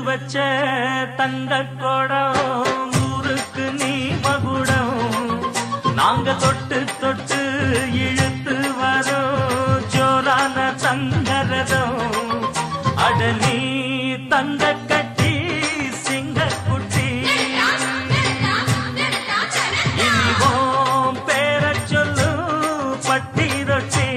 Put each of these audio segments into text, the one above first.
வச்ச தங்க குடம் ஊருக்கு நீ மகுடம் நாங்க தொட்டு தொட்டு இழுத்து வரோம் ஜோரான தங்கரதம் அட நீ தங்க கட்டி சிங்க குட்டி இனிவோம் பேர சொல்லு பட்டி ரொட்டி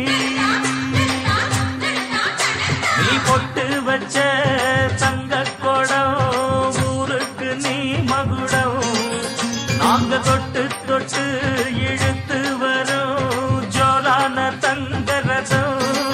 நீ பொட்டு வச்ச தங்க குடம் ஊருக்கு நீ மகுடம் நாங்க தொட்டு தொட்டு இழுத்து வரோம் ஜோரான தங்க ரதம்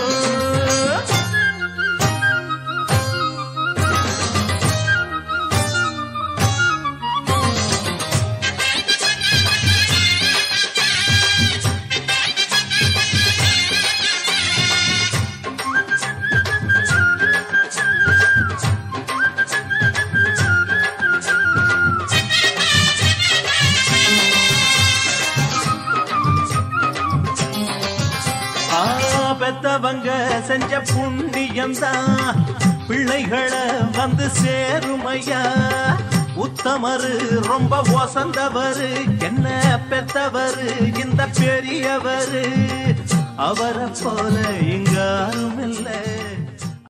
ஆ, பெத்தவங்க செஞ்ச புண்ணியம்தான் பிள்ளைகளை வந்து சேருமையா உத்தமரு ரொம்ப வசந்தவரு என்ன பெத்தவரு இந்த பெரியவரு அவரை போல இங்க யாரும் இல்லை